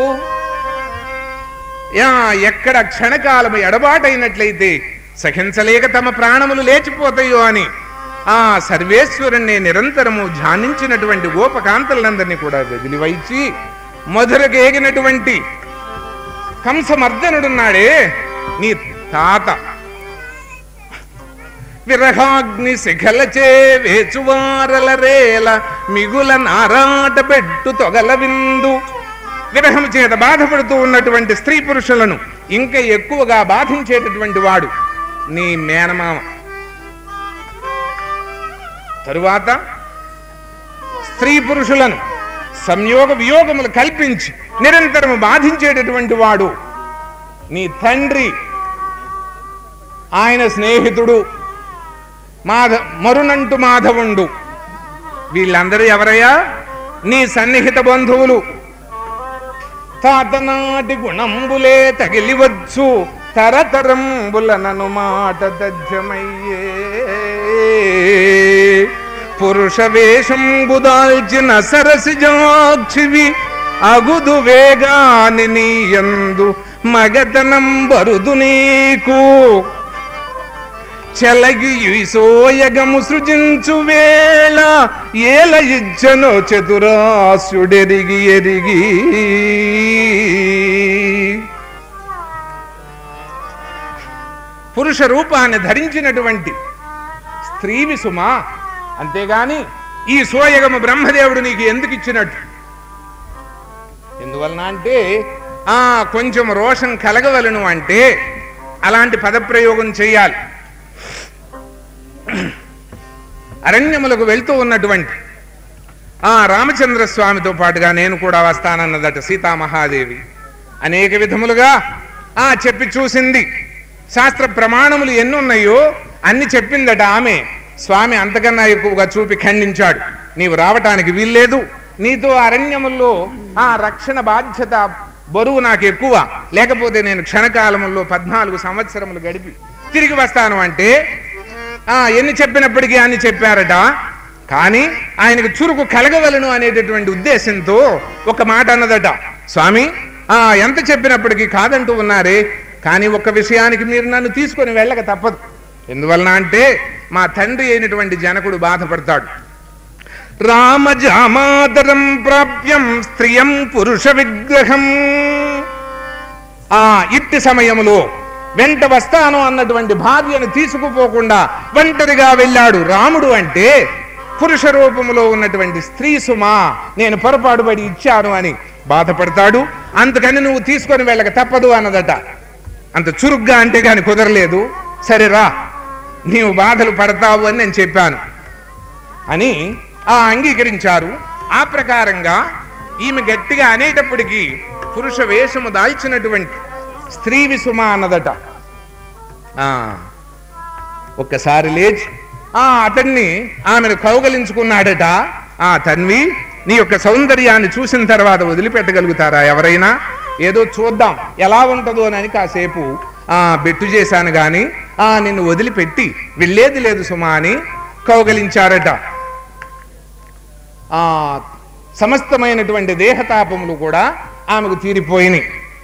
A: యా ఎక్కడ క్షణకాలము ఎడబాటైనట్లయితే సహించలేక తమ ప్రాణములు లేచిపోతాయో అని ఆ సర్వేశ్వరుణ్ణి నిరంతరము ధ్యానించినటువంటి గోపకాంతలందరినీ కూడా వదిలివైచి మధురకేగినటువంటి కంసమర్దనుడున్నాడే నీ తాత విరహాగ్ని శిఖలచే వేచువారల రేల మిగుల నారాట పెట్టు తొగల విందు విరహం చేత బాధపడుతూ ఉన్నటువంటి స్త్రీ పురుషులను ఇంకా ఎక్కువగా బాధించేటటువంటి వాడు నీ మేనమామ తరువాత స్త్రీ పురుషులను సంయోగ వియోగములు కల్పించి నిరంతరము బాధించేటటువంటి వాడు నీ తండ్రి ఆయన స్నేహితుడు మాధ మరునంటు మాధవుండు వీళ్ళందరూ ఎవరయ్యా నీ సన్నిహిత బంధువులు తాతనాటి గుణంబులే తగిలివచ్చు తరతరంబులనను మాట దజ్జమయ్యే పురుష వేషంబు దాల్చిన సరసిజాక్షివి అగుదు వేగాని నీయందు మగతనం బరుదు నీకు చెలగి సోయగము సృజించు వేళ ఏల ఇచ్చను చతురాసుడెరిగి ఎరిగి పురుష రూపాన్ని ధరించినటువంటి స్త్రీవి సుమా అంతేగాని ఈ సోయగము బ్రహ్మదేవుడు నీకు ఎందుకు ఇచ్చినట్టు ఎందువలన అంటే ఆ కొంచెం రోషం కలగవలను అంటే అలాంటి పదప్రయోగం చేయాలి అరణ్యములకు వెళ్తూ ఉన్నటువంటి ఆ రామచంద్ర స్వామితో పాటుగా నేను కూడా వస్తానన్నదట సీతామహాదేవి అనేక విధములుగా ఆ చెప్పి చూసింది శాస్త్ర ప్రమాణములు ఎన్నున్నాయో అన్ని చెప్పిందట ఆమె స్వామి అంతకన్నా ఎక్కువగా చూపి ఖండించాడు నీవు రావటానికి వీల్లేదు నీతో అరణ్యముల్లో ఆ రక్షణ బాధ్యత బరువు నాకు ఎక్కువ లేకపోతే నేను క్షణకాలముల్లో పద్నాలుగు సంవత్సరములు గడిపి తిరిగి వస్తాను అంటే ఆ ఎన్ని చెప్పినప్పటికీ అని చెప్పారట కానీ ఆయనకు చురుకు కలగవలను అనేటటువంటి ఉద్దేశంతో ఒక మాట అన్నదట స్వామి ఆ ఎంత చెప్పినప్పటికీ కాదంటూ ఉన్నారే కానీ ఒక విషయానికి మీరు నన్ను తీసుకొని వెళ్ళక తప్పదు ఎందువలన అంటే మా తండ్రి అయినటువంటి జనకుడు బాధపడతాడు రామజామాదరం ప్రాప్యం స్త్రియం పురుష విగ్రహం ఆ ఇట్టి సమయములో వెంట వస్తాను అన్నటువంటి భార్యను తీసుకుపోకుండా ఒంటరిగా వెళ్ళాడు రాముడు అంటే పురుష రూపములో ఉన్నటువంటి స్త్రీ సుమా నేను పొరపాటుపడి ఇచ్చాను అని బాధపడతాడు అందుకని నువ్వు తీసుకొని వెళ్ళక తప్పదు అన్నదట అంత చురుగ్గా అంటే గాని కుదరలేదు సరే రా నీవు బాధలు పడతావు అని నేను చెప్పాను అని ఆ అంగీకరించారు ఆ ప్రకారంగా ఈమె గట్టిగా అనేటప్పటికీ పురుష వేషము దాల్చినటువంటి స్త్రీ విసుమ అన్నదట ఆ, ఒక్కసారి లేచి ఆ అతన్ని ఆమెను కౌగలించుకున్నాడట ఆ తన్వి నీ యొక్క సౌందర్యాన్ని చూసిన తర్వాత వదిలిపెట్టగలుగుతారా ఎవరైనా ఏదో చూద్దాం ఎలా ఉంటుందో అని కాసేపు ఆ బెట్టు చేశాను గాని ఆ నిన్ను వదిలిపెట్టి వెళ్ళేది లేదు సుమా అని కౌగలించారట ఆ సమస్తమైనటువంటి దేహతాపములు కూడా ఆమెకు తీరిపోయినాయి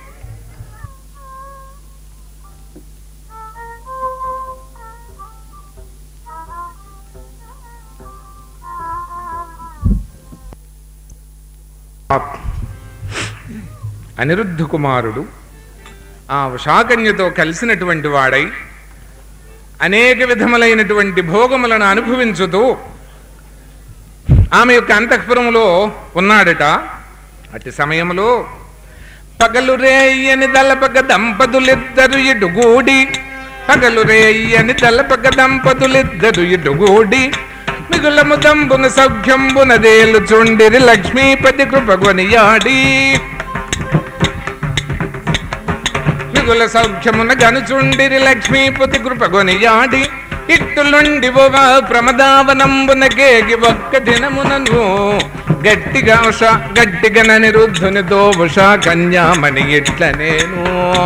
A: అనిరుద్ధ కుమారుడు ఆ ఉషాకన్యతో కలిసినటువంటి వాడై అనేక విధములైనటువంటి భోగములను అనుభవించుతూ ఆమె యొక్క అంతఃపురంలో ఉన్నాడట అట్టి సమయంలో పగలు రేయని దళపక దంపతులిద్దరు ఇటుగూడి పగలు రేయని దళపక దంపతులిద్దరు ఇటుగూడి మిగులము దంబున సౌఖ్యంబున దేలుచుండిరి లక్ష్మీపతి కృపగొనియాడి మిగుల సౌఖ్యమున గనుచుండిరి లక్ష్మీపతి కృపగొనియాడి ఇట్టులుండి ప్రమదావనంబున కేగి ఒక్క దినమునను గట్టిగా ఉష గట్టిగా నిరుద్ధునితో ఉష కన్యామణి ఇట్ల నేను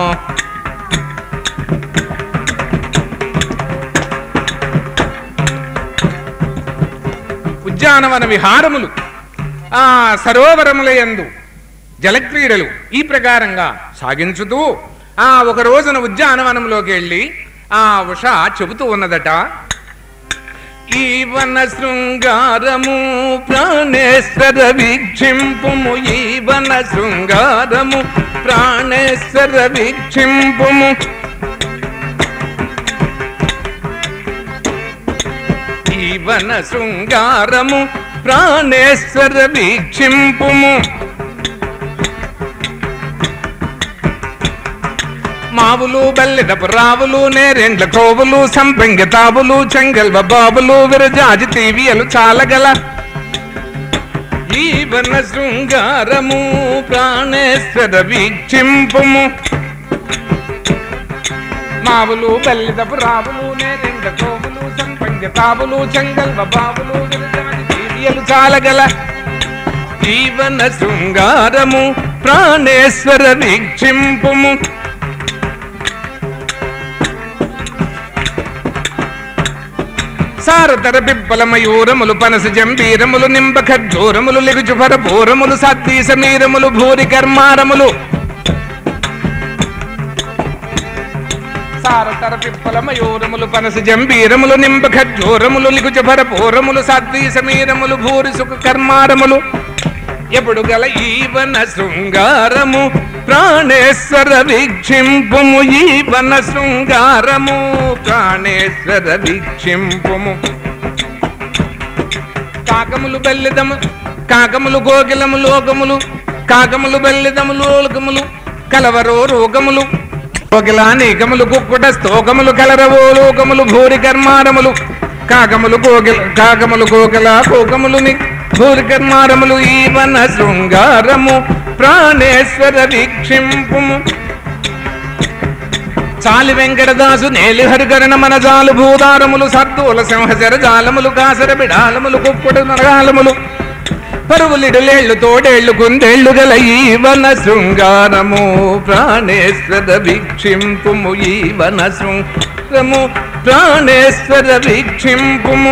A: ఉద్యానవన విహారములు ఆ సరోవరముల యందు జలక్రీడలు ఈ ప్రకారంగా సాగించుతూ ఆ ఒక రోజున ఉద్యానవనంలోకి వెళ్ళి ఆ ఉష చెబుతూ ఉన్నదట ఈ వన శృంగారము ప్రాణేశ్వర వీక్షింపుము ఈ వన శృంగారము ప్రాణేశ్వర వీక్షింపుము ఈ వన శృంగారము ప్రాణేశ్వర వీక్షింపుము మావులు బల్లెడపు రావులు నేరెండ్ల కోవులు సంపెంగ తావులు చెంగల్వ బాబులు విరజాజి తీవియలు చాలగల జీవన శృంగారము ప్రాణేశ్వర వీక్షింపుము మావులు బల్లిదపు రావులు నేరెంగ కోవులు సంపంగ తావులు చెంగల్వ బావులు విరజాజి జీవియలు చాలగల జీవన శృంగారము ప్రాణేశ్వర వీక్షింపుము సారతర పిప్పల మయూరములు పనస జంబీరములు నింబ ఖర్జూరములు లిగుచు పూరములు సద్దీ సమీరములు భూరి కర్మారములు సారతర పిప్పల మయూరములు పనస జంబీరములు నింబ ఖర్జూరములు లిగుచు పూరములు సద్దీ సమీరములు భూరి సుఖ కర్మారములు ఎప్పుడు గల ఈవన శృంగారము ప్రాణేశ్వర వీక్షింపుము ఈవన శృంగారము ప్రాణేశ్వర వీక్షింపుము కాకములు బెల్లిదము కాకములు గోగిలము లోకములు కాకములు బెల్లిదము లోకములు కలవరో రోగములు కోకిలానేకములు కుక్కుట స్తోకములు కలరవో లోకములు భూరి కర్మారములు కాకములు కోకిల కాకములు కోకిల కోకములు ని భూరి కర్మారములు ఈవన శృంగారము ప్రాణేశ్వర వీక్షింపుము చాలి వెంకటదాసు నేలిహరికరణ మనజాలు భూదారములు సర్దూల సింహశర జాలములు కాసర బిడాలములు కుప్పుడు నరగాలములు పరుగులిడులేళ్లు తోడేళ్లు కుందేళ్లు గల ఈవన శృంగారము ప్రాణేశ్వర వీక్షింపుము ఈవన శృంగము ప్రాణేశ్వర వీక్షింపుము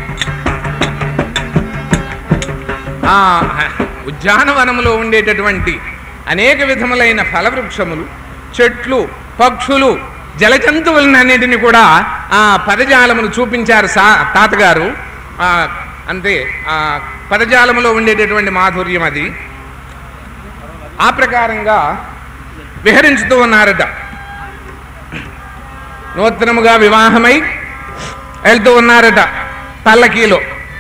A: ఆ ఉద్యానవనములో ఉండేటటువంటి అనేక విధములైన ఫలవృక్షములు చెట్లు పక్షులు జలజంతువులన్నిటిని కూడా ఆ పదజాలమును చూపించారు సా తాతగారు ఆ, అంతే ఆ పదజాలములో ఉండేటటువంటి మాధుర్యం అది ఆ ప్రకారంగా విహరించుతూ ఉన్నారట నూతనముగా వివాహమై వెళ్తూ ఉన్నారట పల్లకీలో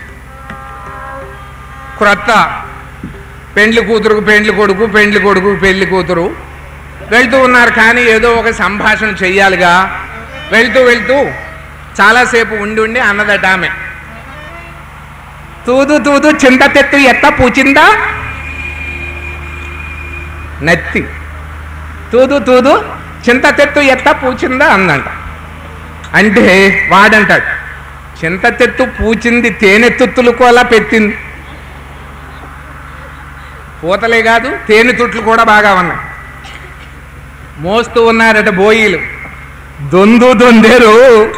A: క్రొత్త పెండ్లి కూతురుకు పెండ్లి కొడుకు పెండ్లి కొడుకు పెళ్లి కూతురు వెళ్తూ ఉన్నారు కానీ ఏదో ఒక సంభాషణ చెయ్యాలిగా వెళ్తూ వెళ్తూ చాలాసేపు ఉండి ఉండి అన్నదట ఆమె తూదు తూదు చింత తెత్తు ఎత్త పూచిందా నత్తి తూదు తూదు చింత తెత్తు ఎత్త పూచిందా అందంట అంటే వాడంటాడు చింత తెత్తు పూచింది తేనెతుత్తులు కోలా పెట్టింది పూతలే కాదు తేనె తుట్లు కూడా బాగా ఉన్నాయి మోస్తూ ఉన్నారట బోయిలు దొందు దొందేరు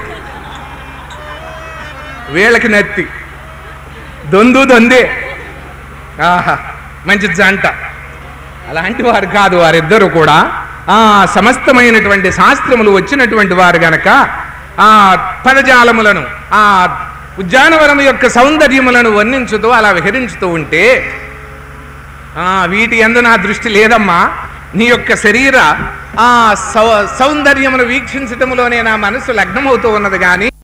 A: వీళ్ళకి నత్తి దొందు దొందే ఆహా మంచి జంట అలాంటి వారు కాదు వారిద్దరూ కూడా ఆ సమస్తమైనటువంటి శాస్త్రములు వచ్చినటువంటి వారు గనక ఆ పదజాలములను ఆ ఉద్యానవనం యొక్క సౌందర్యములను వర్ణించుతూ అలా విహరించుతూ ఉంటే ఆ వీటి ఎందు నా దృష్టి లేదమ్మా నీ యొక్క శరీర ఆ సౌ సౌందర్యమును వీక్షించటములోనే నా మనసు లగ్నమవుతూ ఉన్నది కానీ